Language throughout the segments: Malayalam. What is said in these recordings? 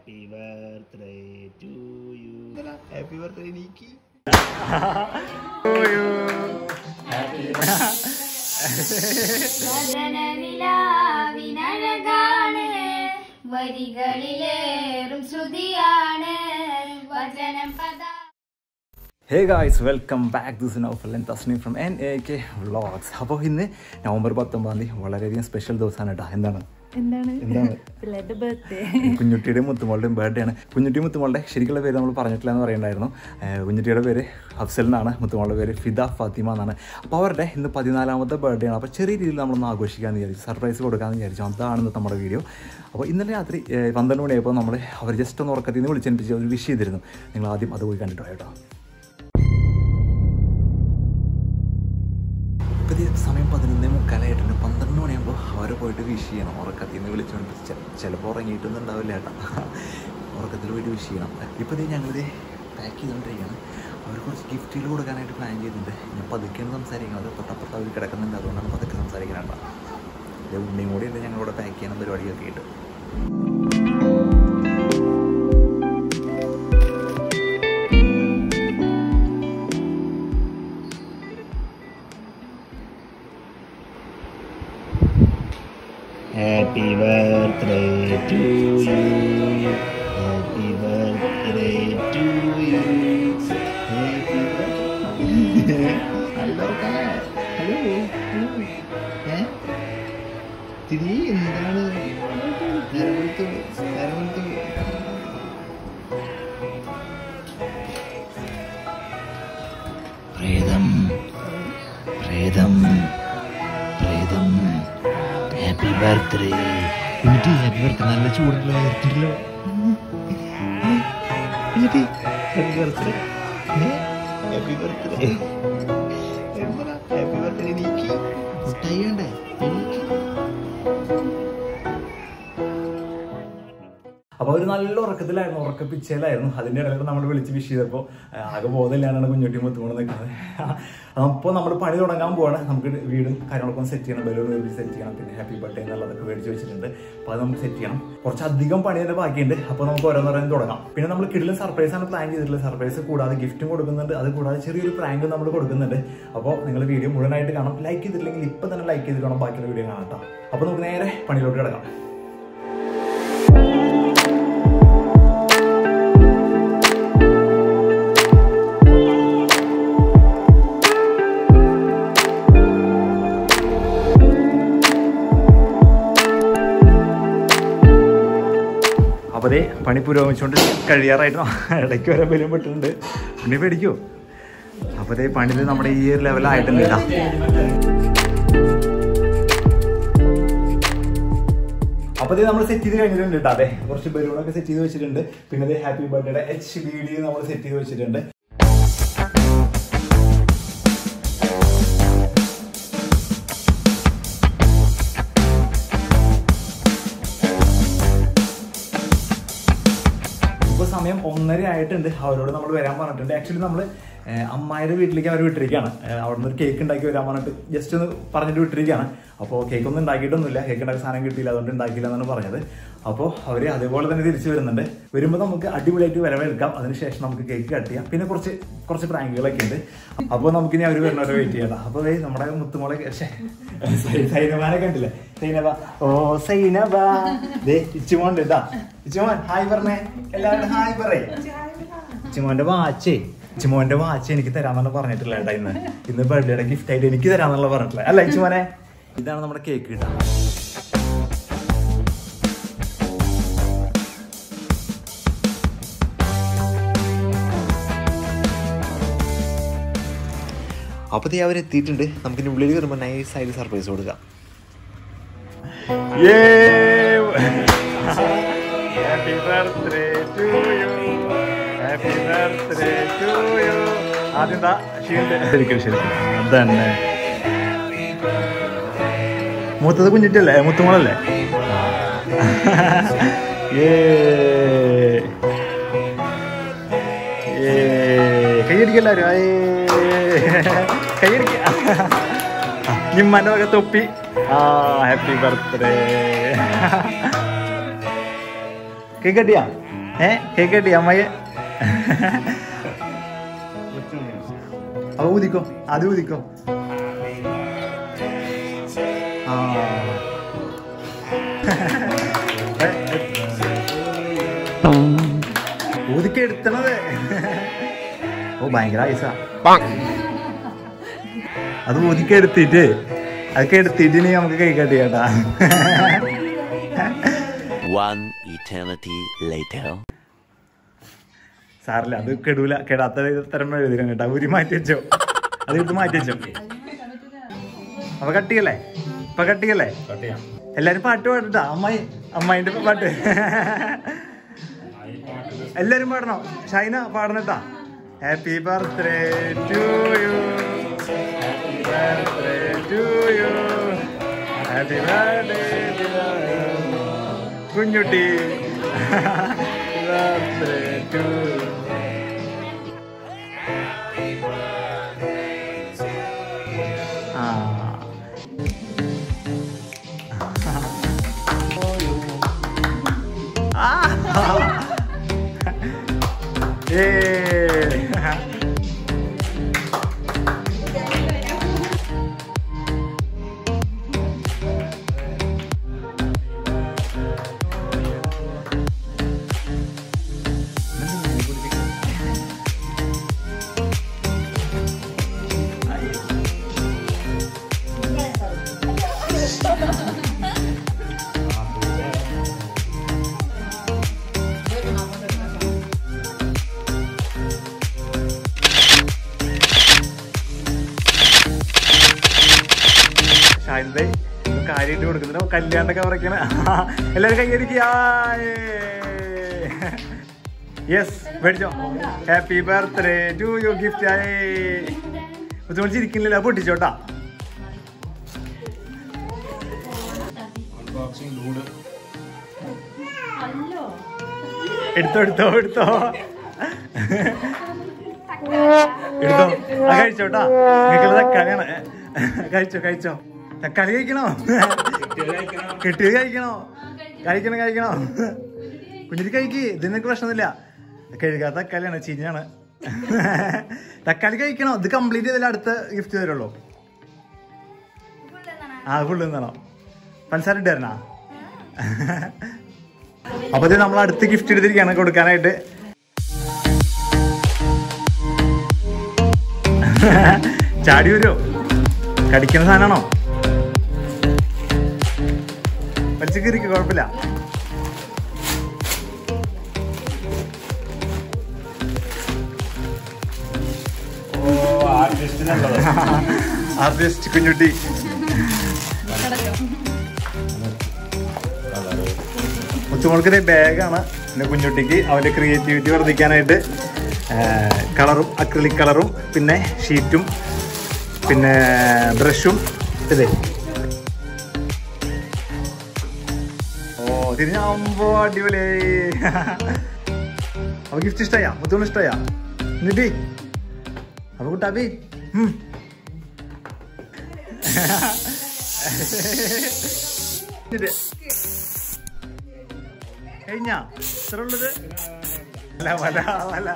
Happy birthday to you happy birthday Nikki വചനനിലാവിനഴകാണ് വരികളിലേറും ശ്രുതിയാണ് വചനം പദ hey guys welcome back this Naufal and Tasneem from N A K vlogs അപ്പോൾ ഇന്ന് നവംബർ പത്തൊമ്പതാം തീയതി വളരെയധികം സ്പെഷ്യൽ ദിവസമാണ് കേട്ടോ എന്താണ് എന്താണ് എന്താണ് പിള്ളേരുടെ ബർത്ത്ഡേ കുഞ്ഞുട്ടിയുടെയും മുത്തുമോളുടെയും ബർത്ത്ഡേ ആണ് കുഞ്ഞുട്ടി മുത്തുമോളുടെ ശരിക്കുള്ള പേര് നമ്മൾ പറഞ്ഞിട്ടില്ല എന്ന് പറയുന്നുണ്ടായിരുന്നു ഏഹ് കുഞ്ഞുട്ടിയുടെ പേര് അഫ്സൽ എന്നാണ് മുത്തുമോളുടെ പേര് ഫിദ ഫാത്തിമ എന്നാണ് അപ്പോൾ അവരുടെ ഇന്ന് പതിനാലാമത്തെ ബർത്ത്ഡേ ആണ് അപ്പോൾ ചെറിയ രീതിയിൽ നമ്മളൊന്ന് ആഘോഷിക്കാമെന്ന് വിചാരിച്ചു സർപ്രൈസ് കൊടുക്കാമെന്ന് വിചാരിച്ചു അതാണ് ഇന്നത്തെ നമ്മുടെ വീഡിയോ അപ്പോൾ ഇന്നലെ രാത്രി ഏഹ് പന്ത്രണ്ട് മണിയായപ്പോൾ നമ്മൾ അവർ ജസ്റ്റ് ഒന്ന് ഉറക്കത്തിൽ നിന്ന് വിളിച്ചെന്നിട്ട് ഒരു വിഷ് ചെയ്തിരുന്നു നിങ്ങൾ ആദ്യം അത് പോയി കണ്ടിട്ടോ കേട്ടോ ഇപ്പോൾ ഇത് സമയം പതിനൊന്നേ മുക്കാലായിട്ടുണ്ട് പന്ത്രണ്ട് മണിയാകുമ്പോൾ അവർ പോയിട്ട് വിഷ് ചെയ്യണം ഉറക്കത്തിൽ നിന്ന് വിളിച്ചുകൊണ്ട് ചെ- ചിലപ്പോൾ ഉറങ്ങിയിട്ടൊന്നും ഉണ്ടാവില്ല ഏട്ടാ ഉറക്കത്തിൽ പോയിട്ട് വിഷ് ചെയ്യണം ഇപ്പോൾ ഇത് ഞങ്ങളിത് പാക്ക് ചെയ്തുകൊണ്ടിരിക്കുകയാണ് അവർ കുറച്ച് ഗിഫ്റ്റുകൾ കൊടുക്കാനായിട്ട് പ്ലാൻ ചെയ്തിട്ടുണ്ട് ഞാൻ പതുക്കെയാണ് സംസാരിക്കുന്നത് തൊട്ടപ്പുറത്ത് അവർ കിടക്കുന്നുണ്ട് അതുകൊണ്ടാണ് പതുക്കെ സംസാരിക്കുന്നത് ഇത് ഉണ്ണിയും കൂടി ഉണ്ട് ഞങ്ങളിവിടെ പാക്ക് ചെയ്യണം പരിപാടിയൊക്കെ ആയിട്ട് happy birthday to you happy birthday to you happy hello hello ഏ തിരി എന്താണ് നേരം വെളുത്തു നേരം വെളുത്തു പ്രേതം പ്രേതം പ്രേതം ഹാപ്പി ബർത്ത്ഡേ എന്നിട്ട് ഹാപ്പി ബർത്ത്ഡേ നല്ല ചൂടുള്ള വരത്തില്ലോ എന്നിട്ട് ഹാപ്പി ബർത്ത്ഡേ ഹാപ്പി ബർത്ത്ഡേ എന്താ ഹാപ്പി ബർത്ത്ഡേ നീക്കി മുട്ടായി വേണ്ടേ എനിക്ക് അപ്പോൾ അവർ നല്ല ഉറക്കത്തിലായിരുന്നു ഉറക്കപ്പിച്ചയിലായിരുന്നു അതിൻ്റെ ഇടയിൽ നമ്മൾ വിളിച്ച് വിഷ് ചെയ്തപ്പോൾ ആ, ആകെ ബോധമില്ലാണ്ടാണ് കുഞ്ഞുട്ടി മുത്തുകൊണ്ട് നിൽക്കുന്നത് അപ്പോൾ നമ്മൾ പണി തുടങ്ങാൻ പോവാണ് നമുക്ക് വീടും കാര്യങ്ങളൊക്കെ ഒന്ന് സെറ്റ് ചെയ്യണം ബലൂൺ വേണ്ടി സെറ്റ് ചെയ്യണം പിന്നെ ഹാപ്പി ബർത്ത്ഡേ എന്നുള്ളതൊക്കെ മേടിച്ച് വെച്ചിട്ടുണ്ട് അപ്പോൾ അത് നമുക്ക് സെറ്റ് ചെയ്യണം കുറച്ചധികം പണി തന്നെ ബാക്കിയുണ്ട് അപ്പോൾ നമുക്ക് ഓരോന്നോരോന്ന് തുടങ്ങാം പിന്നെ നമ്മൾ കിടിലും സർപ്രൈസ് ആണ് പ്ലാൻ ചെയ്തിട്ടുള്ളത് സർപ്രൈസ് കൂടാതെ ഗിഫ്റ്റും കൊടുക്കുന്നുണ്ട് അത് കൂടാതെ ചെറിയൊരു പ്രാങ്കും നമ്മൾ കൊടുക്കുന്നുണ്ട് അപ്പോൾ നിങ്ങൾ വീഡിയോ മുഴുവനായിട്ട് കാണാം ലൈക്ക് ചെയ്തിട്ടില്ലെങ്കിൽ ഇപ്പം തന്നെ ലൈക്ക് ചെയ്തിട്ട് വേണം ബാക്കിയുള്ള വീഡിയോ കാണാം കേട്ടോ അപ്പോൾ നമുക്ക് നേരെ പണിയിലോട്ട് കിടക്കാം അപ്പോൾ അതേ പണി പുരോഗമിച്ചുകൊണ്ട് കഴിയാറായിരുന്നു ഇടയ്ക്ക് വരെ ബലം പെട്ടിട്ടുണ്ട് പിന്നെ പേടിക്കോ അപ്പോൾ അതേ പണിയിൽ നമ്മുടെ ഈ ഒരു ലെവലായിട്ടുണ്ട് കേട്ടോ അപ്പോൾ നമ്മൾ സെറ്റ് ചെയ്ത് കഴിഞ്ഞിട്ടുണ്ട് കേട്ടോ അതെ കുറച്ച് ബലൂണൊക്കെ സെറ്റ് ചെയ്ത് വെച്ചിട്ടുണ്ട് പിന്നെ അതേ happy birthday H B D നമ്മൾ സെറ്റ് ചെയ്ത് വെച്ചിട്ടുണ്ട് ഇപ്പോൾ സമയം ഒന്നര ആയിട്ടുണ്ട് അവരോട് നമ്മൾ വരാൻ പറഞ്ഞിട്ടുണ്ട് ആക്ച്വലി നമ്മൾ അമ്മായിയുടെ വീട്ടിലേക്ക് അവർ വിട്ടിരിക്കുകയാണ് ഏഹ് അവിടെ നിന്ന് ഒരു കേക്ക് ഉണ്ടാക്കി വരാൻ പറഞ്ഞിട്ട് ജസ്റ്റ് ഒന്ന് പറഞ്ഞിട്ട് വിട്ടിരിക്കുകയാണ് അപ്പോൾ കേക്ക് ഒന്നും ഉണ്ടാക്കിയിട്ടൊന്നുമില്ല കേക്ക് ഉണ്ടാക്കി സാധനം കിട്ടിയില്ല അതുകൊണ്ട് ഉണ്ടാക്കിയില്ല എന്നാണ് പറഞ്ഞത് അപ്പോൾ അവർ അതേപോലെ തന്നെ തിരിച്ചു വരുന്നുണ്ട് വരുമ്പോൾ നമുക്ക് അടിപൊളിയായിട്ട് വരവേൽക്കാം അതിനുശേഷം നമുക്ക് കേക്ക് കട്ട് ചെയ്യാം പിന്നെ കുറച്ച് കുറച്ച് പ്രാങ്കുകളൊക്കെ ഉണ്ട് അപ്പോൾ നമുക്ക് ഇനി അവർ വരുന്നവരെ വെയിറ്റ് ചെയ്യണം അപ്പോൾ ദേ നമ്മുടെ മുത്തുമോളെ ശ്ശെ, സൈനബാനെ കണ്ടില്ലേ സൈനബ ഓ സൈനബ ദേ ഇച്ചുമോൻ കേട്ടാ ഇച്ചുമോൻ ഹായ് പറഞ്ഞേ എല്ലാവരും ഹായ് പറയേ ഇച്ചുമോന്റെ വാച്ചേ ഇച്ചുമോന്റെ വാച്ച് എനിക്ക് തരാമെന്നാണ് പറഞ്ഞിട്ടില്ല ഏട്ടാ ഇന്ന് ഇന്ന് ബർത്ത്ഡേയുടെ ഗിഫ്റ്റ് ആയിട്ട് എനിക്ക് തരാമെന്നുള്ള പറഞ്ഞിട്ടില്ല അല്ല ഇച്ചുമോനെ ഇതാണ് നമ്മുടെ കേക്ക് കേട്ടാ അപ്പത്തേ അവർ എത്തിയിട്ടുണ്ട് നമുക്കിനി ഉള്ളിൽ കയറുമ്പോൾ നൈസായിട്ട് സർപ്രൈസ് കൊടുക്കാം happy birthday to you happy birthday to you ആദ്യം എന്താ ഷീൽഡ് ശരിക്കും ശരിക്കും അതന്നെ മൂത്തത് കുഞ്ഞിട്ടല്ലേ മുത്തുമോളല്ലേ ഏ കൈയടിക്കല്ലാരും കൈയടിക്ക നിമ്മന്റെ വക തൊപ്പി ആ ഹാപ്പി ബർത്ത്ഡേ കേക്ക് കട്ടിയാ ഏ കേക്ക് കട്ടി അമ്മയെ അപ്പൊ ഊതിക്കോ അത് ഊതിക്കോ ആ ഏ, ഏ. ഊതിക്ക് എടുത്തണത് ഓ ഭയങ്കര ഐസാ അത് ഊതിക്ക് എടുത്തിട്ട് അതൊക്കെ എടുത്തിട്ട് ഇനി നമുക്ക് കൈ കട്ടി കേട്ടാ One eternity later. സാറില്ല അത് കെടൂല കെടാത്ത തരം എഴുതിരും കേട്ടാ ഊരി മാറ്റി വെച്ചോ അത് ഇട്ട് മാറ്റി വെച്ചോ അപ്പൊ കട്ടിയല്ലേ ഇപ്പൊ കട്ടിയല്ലേ എല്ലാരും പാട്ട് പാടട്ടാ അമ്മായി അമ്മായിന്റെ പാട്ട് എല്ലാരും പാടണോ ഷൈന പാടണട്ടാ happy birthday to you happy birthday to you happy birthday Kunjutty birthday to ആ ഏ ഷാഹിദ് കാര്യമായിട്ട് കൊടുക്കുന്നുണ്ട് കല്യാണ്ടൊക്കെ പറയ്ക്കണ എല്ലാവരും കൈയടിക്കുക യെസ് മേടിച്ചോ happy birthday to you gift ആയി ചിരിക്കുന്നില്ല പൊട്ടിച്ചോട്ടാ എടുത്തോ എടുത്തോ എടുത്തോ എടുത്തോ ആ കഴിച്ചോട്ടാ നിങ്ങൾക്കുള്ള തക്കാളിയാണ് കഴിച്ചോ കഴിച്ചോ തക്കാളി കഴിക്കണോ കെട്ടിയത് കഴിക്കണോ കഴിക്കണം കഴിക്കണോ കുഞ്ഞിരി കഴിക്ക് ഇത് നിനക്ക് പ്രശ്നമൊന്നുമില്ല കഴുകാത്ത തക്കാളിയാണ് ചീഞ്ഞാണ് തക്കാളി കഴിക്കണോ ഇത് കംപ്ലീറ്റ് ചെയ്താലേ അടുത്ത ഗിഫ്റ്റ് തരുള്ളൂ ആ ഫുള്ള് നിന്നാണോ പഞ്ചസാര ഇട്ടായിരുന്നാ അപ്പൊ ഇത് നമ്മൾ അടുത്ത് ഗിഫ്റ്റ് എടുത്തിരിക്കുകയാണ് കൊടുക്കാനായിട്ട് ചാടി വരുമോ കടിക്കുന്ന സാധനമാണോ വലിച്ചു കീറിക്ക് കുഴപ്പമില്ല ആർട്ടിസ്റ്റ് കുഞ്ഞുട്ടി മുത്തുമോൾക്ക് ഇതേ ബാഗാണ് പിന്നെ കുഞ്ഞുട്ടിക്ക് അവന്റെ ക്രിയേറ്റിവിറ്റി വർദ്ധിക്കാനായിട്ട് കളറും അക്രിലിക് കളറും പിന്നെ ഷീറ്റും പിന്നെ ബ്രഷും ഇതേ ഓ തിരിഞ്ഞാകുമ്പോ അടിപൊളി അപ്പൊ ഗിഫ്റ്റ് ഇഷ്ടമായ മുത്തുമോൾ ഇഷ്ടമായ എന്നിട്ട് അപ്പൊ കുട്ടാബി ഉം. ഇത്. കഴിഞ്ഞാ ഇത്ര ഉള്ളത് അല്ല വല വല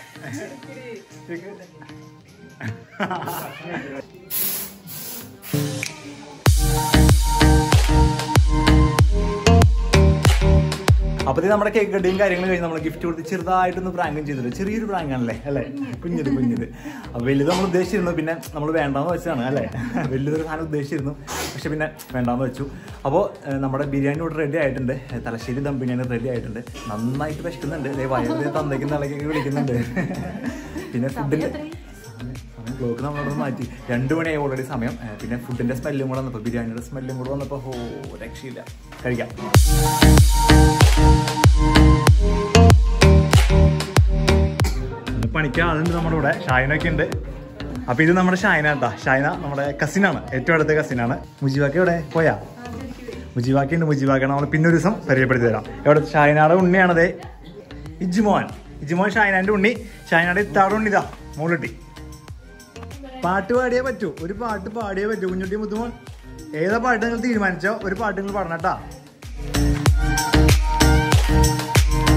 അപ്പൊ ഇത് നമ്മുടെ കേക്ക് കട്ടിയും കാര്യങ്ങളും കഴിഞ്ഞ് നമ്മൾ ഗിഫ്റ്റ് കൊടുത്ത് ചെറുതായിട്ടൊന്ന് പ്രാങ്കും ചെയ്തിട്ടുണ്ട് ചെറിയൊരു പ്രാങ്ക് ആണല്ലേ അല്ലേ കുഞ്ഞത് കുഞ്ഞത് അപ്പൊ വലുത് നമ്മൾ ഉദ്ദേശിച്ചിരുന്നു പിന്നെ നമ്മൾ വേണ്ടാന്ന് വെച്ചതാണ് അല്ലേ വലിയതൊരു സാധനം ഉദ്ദേശിച്ചിരുന്നു പക്ഷെ പിന്നെ വേണ്ടാന്ന് വെച്ചു അപ്പോൾ നമ്മുടെ ബിരിയാണി ഇവിടെ റെഡി ആയിട്ടുണ്ട് തലശ്ശേരി ദം ബിരിയാണി റെഡി ആയിട്ടുണ്ട് നന്നായിട്ട് വിശക്കുന്നുണ്ട് ദേ വയറിൽ തന്തയ്ക്കുന്ന ഇളക്കൊക്കെ വിളിക്കുന്നുണ്ട് പിന്നെ ഫുഡിന്റെ സമയം ക്ലോക്ക് നമ്മളോട് മാറ്റി രണ്ടു മണിയായി ഓൾറെഡി സമയം ഏ, പിന്നെ ഫുഡിന്റെ സ്മെല്ലും കൂടെ വന്നപ്പോൾ ബിരിയാണിയുടെ സ്മെല്ലും കൂടെ വന്നപ്പോൾ ഹോ രക്ഷയില്ല കഴിക്കാം ഇന്ന് പണിക്ക് ആളുണ്ട് നമ്മുടെ കൂടെ ഷായനൊക്കെ ഉണ്ട് അപ്പൊ ഇത് നമ്മുടെ ഷായന കേട്ടാ ഷായന നമ്മുടെ കസിനാണ് ഏറ്റവും അടുത്ത കസിനാണ് മുജിവാക്ക എവിടെ പോയാ മുജിവാക്ക ഉണ്ട് മുജിവാക്ക നമ്മൾ പിന്നെ ഒരു ദിവസം പരിചയപ്പെടുത്തി തരാം എവിടെ ഷായനയുടെ ഉണ്ണിയാണതേ ഇജുമോൻ ഇജുമോൻ ഷായനാന്റെ ഉണ്ണി ഷായനയുടെ ഇത്താടെ ഉണ്ണിതാ മോളിട്ടി പാട്ട് പാടിയേ പറ്റൂ ഒരു പാട്ട് പാടിയേ പറ്റൂ കുഞ്ഞുട്ടി മുത്തുമോൻ ഏതാ പാട്ട് നിങ്ങൾ തീരുമാനിച്ചോ ഒരു പാട്ട് നിങ്ങൾ പാടണട്ടാ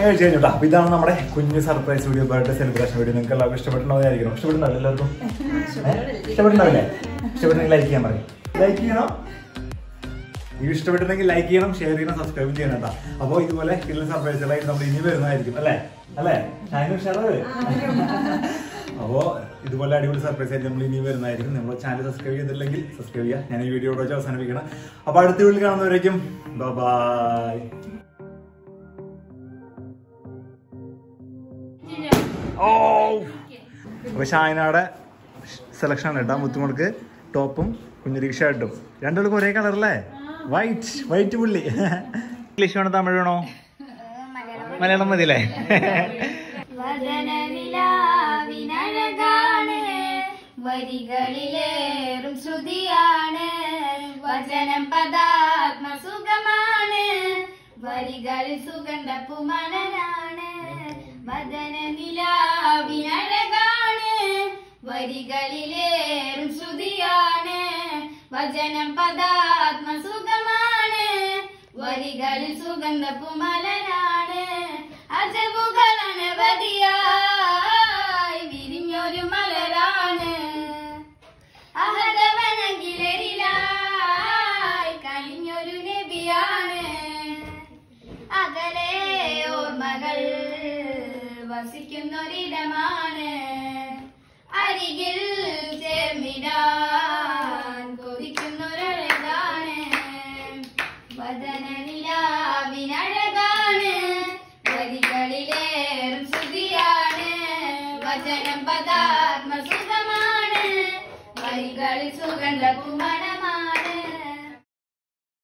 കഴിച്ചു കഴിഞ്ഞു അപ്പൊ ഇതാണ് നമ്മുടെ കുഞ്ഞു surprise video birthday celebration video നിങ്ങൾക്ക് എല്ലാവർക്കും ഇഷ്ടപ്പെട്ടുണ്ടാവുമായിരിക്കും ഇഷ്ടപ്പെടുന്നുണ്ടോ എല്ലാവർക്കും ഇഷ്ടപ്പെടുന്നുണ്ടാവില്ലേ ഇഷ്ടപ്പെട്ടെങ്കിൽ ലൈക്ക് ചെയ്യാൻ പറയും ലൈക്ക് ചെയ്യണം ഈ ഇഷ്ടപ്പെട്ടിട്ടുണ്ടെങ്കിൽ ലൈക്ക് ചെയ്യണം ഷെയർ ചെയ്യണം സബ്സ്ക്രൈബ് ചെയ്യണം കേട്ടോ അപ്പോൾ ഇതുപോലെ കിട്ടുന്ന സർപ്രൈസുകളായിട്ട് നമ്മൾ ഇനി വരുന്നതായിരിക്കും അല്ലേ അല്ലേ ഷാനു ഉഷാറ് അപ്പോൾ ഇതുപോലെ അടിപൊളി സർപ്രൈസ് ആയിട്ട് നമ്മൾ ഇനി വരുന്നതായിരിക്കും നമ്മൾ ചാനൽ സബ്സ്ക്രൈബ് ചെയ്തില്ലെങ്കിൽ സബ്സ്ക്രൈബ് ചെയ്യുക ഞാൻ ഈ വീഡിയോ വെച്ച് അവസാനിപ്പിക്കണം അപ്പോൾ അടുത്ത വീട്ടിൽ കാണുന്നവരേക്കും ബൈ ഓ അപ്പൊ ഷായനയുടെ സെലക്ഷൻ ആണ് കേട്ടോ മുത്തുമുളക്ക് ടോപ്പും കുഞ്ഞിരിക്ക് ഷർട്ടും രണ്ടുപേർക്കും ഒരേ കളറല്ലേ വൈറ്റ് വൈറ്റ് പുള്ളി ഇംഗ്ലീഷ് വേണോ തമിഴ് വേണോ മലയാളം മതി അല്ലേ വചനനിലാവിനഴകാണ് വരികളിലേറും ശ്രുതിയാണ് വചനം പദാത്മസുഖമാണ് വരികളിൽ സുഗന്ധ പുമണനാണ് വചനനിലാവിനഴകാണ് വരികളിലേറും ശ്രുതിയാണ് വചനം പദാത്മസുഖമാണ് വരികളിൽ സുഗന്ധ പുമലനാണ് അജബുകൾ അനവധിയായി വിരിഞ്ഞൊരു മലരാണ് അഹതവനകിലരിലായി കലിഞ്ഞൊരു നബിയാണ് അകലെ ഓർമ്മകൾ വസിക്കുന്നൊരിടമാണ് അരികിൽ ചേർന്നിടാൻ കൊതിക്കുന്നൊരഴകാണ് വചനനിലാവിനഴകാണ് വരികളിലേറും ശ്രുതിയാണ് വചനം പദാത്മസുഖമാണ് വരികളിൽ സുഗന്ധ കുമണ